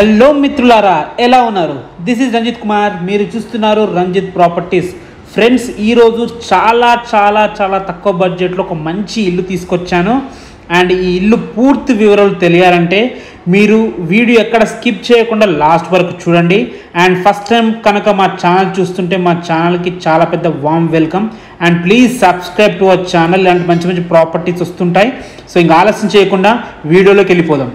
hello మిత్రులారా ఎలా ఉన్నారు దిస్ ఇస్ రంజిత్ కుమార్ మీరు చూస్తున్నారు రంజిత్ ప్రాపర్టీస్ ఫ్రెండ్స్ ఈరోజు చాలా చాలా చాలా తక్కువ బడ్జెట్లో ఒక మంచి ఇల్లు తీసుకొచ్చాను అండ్ ఈ ఇల్లు పూర్తి వివరాలు తెలియాలంటే మీరు వీడియో ఎక్కడ స్కిప్ చేయకుండా లాస్ట్ వరకు చూడండి అండ్ ఫస్ట్ టైం కనుక మా ఛానల్ చూస్తుంటే మా ఛానల్కి చాలా పెద్ద warm welcome and please subscribe to our channel ఇలాంటి మంచి మంచి ప్రాపర్టీస్ వస్తుంటాయి సో ఇంకా ఆలస్యం చేయకుండా వీడియోలోకి వెళ్ళిపోదాం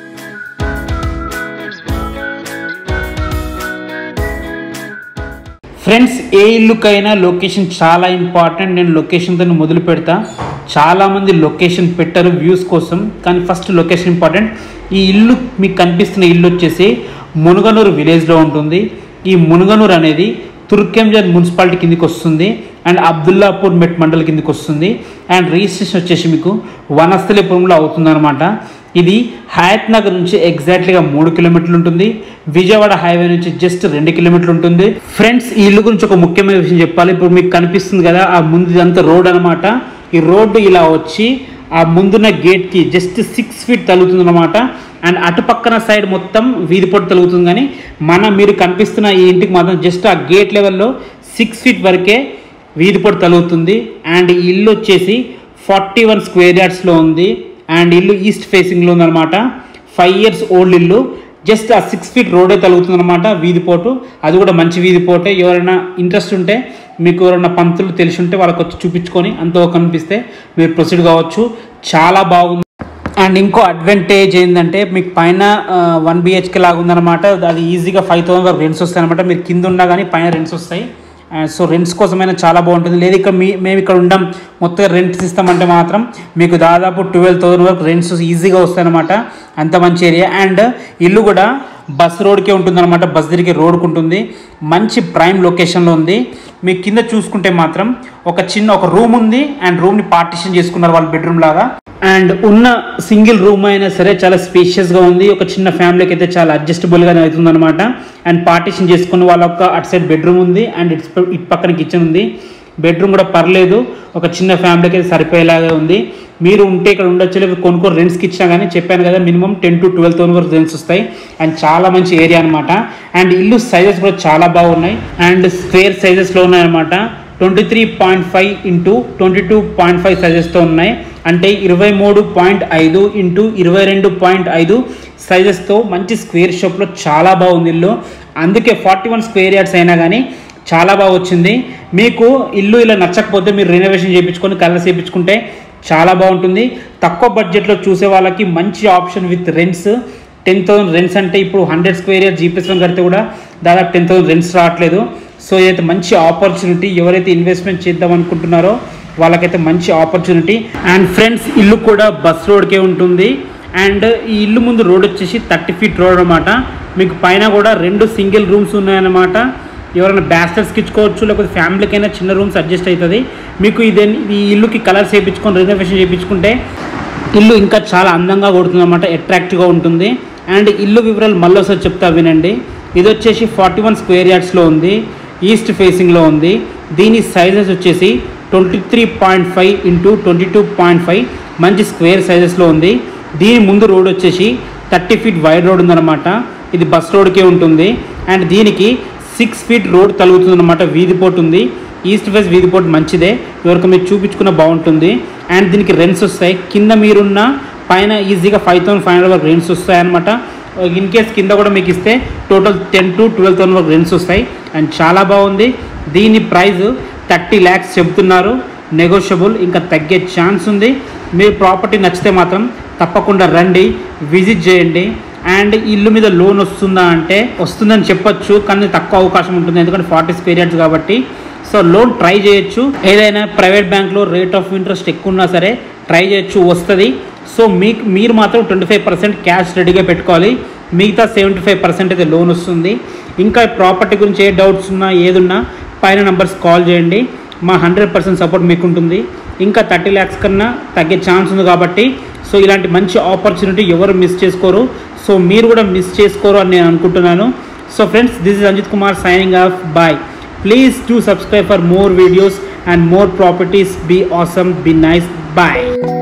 ఫ్రెండ్స్ ఏ ఇల్లుకైనా లొకేషన్ చాలా ఇంపార్టెంట్ నేను లొకేషన్తో మొదలు పెడతా చాలామంది లొకేషన్ పెట్టరు వ్యూస్ కోసం కానీ ఫస్ట్ లొకేషన్ ఇంపార్టెంట్ ఈ ఇల్లు మీకు కనిపిస్తున్న ఇల్లు వచ్చేసి మునుగనూరు విలేజ్లో ఉంటుంది ఈ మునుగనూరు అనేది తుర్కెంజన్ మున్సిపాలిటీ కిందికి వస్తుంది అండ్ అబ్దుల్లాపూర్ మెట్ మండల్ కిందికి వస్తుంది అండ్ రిజిస్ట్రేషన్ వచ్చేసి మీకు వనస్థలిపురంలో అవుతుందన్నమాట ఇది హయత్ నగర్ నుంచి ఎగ్జాక్ట్లీగా మూడు కిలోమీటర్లు ఉంటుంది విజయవాడ హైవే నుంచి జస్ట్ రెండు కిలోమీటర్లు ఉంటుంది ఫ్రెండ్స్ ఈ ఇల్లు గురించి ఒక ముఖ్యమైన విషయం చెప్పాలి ఇప్పుడు మీకు కనిపిస్తుంది కదా ఆ ముందు ఇదంతా రోడ్ అనమాట ఈ రోడ్డు ఇలా వచ్చి ఆ ముందున్న గేట్కి జస్ట్ సిక్స్ ఫీట్ తగులుతుంది అనమాట అండ్ అటు పక్కన సైడ్ మొత్తం వీధి పొట్టు తగులుతుంది కానీ మన మీరు కనిపిస్తున్న ఈ ఇంటికి మాత్రం జస్ట్ ఆ గేట్ లెవెల్లో సిక్స్ ఫీట్ వరకే వీధి పొట్టు తగులుతుంది అండ్ ఈ ఇల్లు వచ్చేసి ఫార్టీ వన్ స్క్వేర్ యార్డ్స్లో ఉంది అండ్ ఇల్లు ఈస్ట్ ఫేసింగ్లో ఉందన్నమాట ఫైవ్ ఇయర్స్ ఓల్డ్ ఇల్లు జస్ట్ ఆ సిక్స్ ఫీట్ రోడే తగులుతుంది అనమాట వీధిపోటు అది కూడా మంచి వీధిపోటే ఎవరైనా ఇంట్రెస్ట్ ఉంటే మీకు ఎవరైనా పంతులు తెలిసి ఉంటే వాళ్ళకి వచ్చి చూపించుకొని అంత కనిపిస్తే మీరు ప్రొసీడ్ కావచ్చు చాలా బాగుంది అండ్ ఇంకో అడ్వాంటేజ్ ఏంటంటే మీకు పైన వన్ బిహెచ్కే లాగా ఉందన్నమాట అది ఈజీగా ఫైవ్ థౌసండ్ వరకు రెంట్స్ వస్తాయి అనమాట మీరు కింద ఉన్నా కానీ పైన రెంట్స్ వస్తాయి సో రెంట్స్ కోసమైనా చాలా బాగుంటుంది లేదు ఇక్కడ మీ మేము ఇక్కడ ఉండం మొత్తం రెంట్స్ ఇస్తామంటే మాత్రం మీకు దాదాపు ట్వెల్వ్ థౌసండ్ వరకు రెంట్స్ ఈజీగా వస్తాయన్నమాట అంత మంచి ఏరియా అండ్ ఇల్లు కూడా బస్ రోడ్కే ఉంటుందన్నమాట బస్ తిరిగే రోడ్కు ఉంటుంది మంచి ప్రైమ్ లొకేషన్లో ఉంది మీ కింద చూసుకుంటే మాత్రం ఒక చిన్న ఒక రూమ్ ఉంది అండ్ రూమ్ని పార్టిషన్ చేసుకున్నారు వాళ్ళ బెడ్రూమ్ లాగా అండ్ ఉన్న సింగిల్ రూమ్ అయినా సరే చాలా స్పేషియస్గా ఉంది ఒక చిన్న ఫ్యామిలీకి అయితే చాలా అడ్జస్టబుల్గా అవుతుంది అనమాట అండ్ పార్టిషన్ చేసుకుని వాళ్ళ ఒక అటు సైడ్ బెడ్రూమ్ ఉంది అండ్ ఇటు ప- ఇటు పక్కన కిచెన్ ఉంది బెడ్రూమ్ కూడా పర్లేదు ఒక చిన్న ఫ్యామిలీకి అయితే సరిపోయేలాగా ఉంది మీరు ఉంటే ఇక్కడ ఉండొచ్చు లేదా కొనుక్కొని రెంట్స్కి ఇచ్చినా కానీ చెప్పాను కదా minimum ten to twelve thousand వరకు రెంట్స్ వస్తాయి అండ్ చాలా మంచి ఏరియా అనమాట అండ్ ఇల్లు సైజెస్ కూడా చాలా బాగున్నాయి అండ్ స్క్వేర్ సైజెస్లో ఉన్నాయన్నమాట twenty three point five into twenty two point five సైజెస్తో ఉన్నాయి అంటే ఇరవై మూడు పాయింట్ ఐదు ఇంటూ ఇరవై రెండు పాయింట్ ఐదు సైజెస్తో మంచి స్క్వేర్ షాప్లో చాలా బాగుంది ఇల్లు అందుకే ఫార్టీ వన్ స్క్వేర్ యార్డ్స్ అయినా కానీ చాలా బాగా వచ్చింది మీకు ఇల్లు ఇలా నచ్చకపోతే మీరు రెనోవేషన్ చేయించుకొని కలర్స్ చేయించుకుంటే చాలా బాగుంటుంది తక్కువ బడ్జెట్లో చూసే వాళ్ళకి మంచి option with rents ten thousand rents అంటే ఇప్పుడు hundred square year GPS one కడితే కూడా దాదాపు టెన్ థౌసండ్ రెంట్స్ రావట్లేదు సో ఇదైతే మంచి ఆపర్చునిటీ ఎవరైతే ఇన్వెస్ట్మెంట్ చేద్దాం అనుకుంటున్నారో వాళ్ళకైతే మంచి ఆపర్చునిటీ అండ్ ఫ్రెండ్స్ ఇల్లు కూడా బస్ రోడ్కే ఉంటుంది అండ్ ఈ ఇల్లు ముందు రోడ్ వచ్చేసి థర్టీ ఫీట్ రోడ్ అనమాట మీకు పైన కూడా రెండు సింగిల్ రూమ్స్ ఉన్నాయన్నమాట ఎవరైనా బ్యాస్టర్స్కి ఇచ్చుకోవచ్చు లేకపోతే ఫ్యామిలీకైనా చిన్న రూమ్స్ అడ్జస్ట్ అవుతుంది మీకు ఇది ఈ ఇల్లుకి కలర్స్ చేయించుకొని రెనోవేషన్ చేయించుకుంటే ఇల్లు ఇంకా చాలా అందంగా కొడుతుంది అనమాట అట్రాక్టివ్గా ఉంటుంది అండ్ ఇల్లు వివరాలు మళ్ళీ ఒకసారి చెప్తా వినండి ఇది వచ్చేసి ఫార్టీ వన్ స్క్వేర్ యార్డ్స్లో ఉంది ఈస్ట్ ఫేసింగ్లో ఉంది దీని సైజెస్ వచ్చేసి twenty three point five into twenty two point five మంచి స్క్వేర్ సైజెస్లో ఉంది దీని ముందు రోడ్ వచ్చేసి థర్టీ ఫీట్ వైడ్ రోడ్ ఉందన్నమాట ఇది బస్ రోడ్కే ఉంటుంది అండ్ దీనికి సిక్స్ ఫీట్ రోడ్ తలుగుతుంది అనమాట వీధి పోటు ఉంది ఈస్ట్ వెస్ట్ వీధి పోటు మంచిదే ఎవరికి మీరు చూపించుకున్న బాగుంటుంది అండ్ దీనికి రెంట్స్ వస్తాయి కింద మీరున్న పైన ఈజీగా ఫైవ్ థౌసండ్ ఫైవ్ హండ్రెడ్ వరకు రెంట్స్ వస్తాయి అనమాట ఇన్ కేస్ కింద కూడా మీకు ఇస్తే total ten to twelve thousand వరకు రెంట్స్ వస్తాయి అండ్ చాలా బాగుంది దీని ప్రైస్ థర్టీ ల్యాక్స్ చెబుతున్నారు నెగోషియబుల్ ఇంకా తగ్గే ఛాన్స్ ఉంది మీరు ప్రాపర్టీ నచ్చితే మాత్రం తప్పకుండా రండి విజిట్ చేయండి అండ్ ఇల్లు మీద లోన్ వస్తుందా అంటే వస్తుందని చెప్పొచ్చు కానీ తక్కువ అవకాశం ఉంటుంది ఎందుకంటే ఫార్టీ పీరియడ్స్ కాబట్టి సో లోన్ ట్రై చేయొచ్చు ఏదైనా ప్రైవేట్ బ్యాంక్లో రేట్ ఆఫ్ ఇంట్రెస్ట్ ఎక్కువ ఉన్నా సరే ట్రై చేయొచ్చు వస్తుంది సో మీకు మీరు మాత్రం ట్వంటీ ఫైవ్ పర్సెంట్ క్యాష్ రెడీగా పెట్టుకోవాలి మిగతా సెవెంటీ ఫైవ్ పర్సెంట్ అయితే లోన్ వస్తుంది ఇంకా ప్రాపర్టీ గురించి ఏ డౌట్స్ ఉన్నా ఏదున్నా పైన నెంబర్స్ కాల్ చేయండి మా హండ్రెడ్ పర్సెంట్ సపోర్ట్ మీకు ఉంటుంది ఇంకా థర్టీ ల్యాక్స్ కన్నా తగ్గే ఛాన్స్ ఉంది కాబట్టి సో ఇలాంటి మంచి ఆపర్చునిటీ ఎవరు మిస్ చేసుకోరు సో మీరు కూడా మిస్ చేసుకోరు అని నేను అనుకుంటున్నాను so friends this is Ranjith Kumar signing off bye please to subscribe for more videos and more properties be awesome be nice bye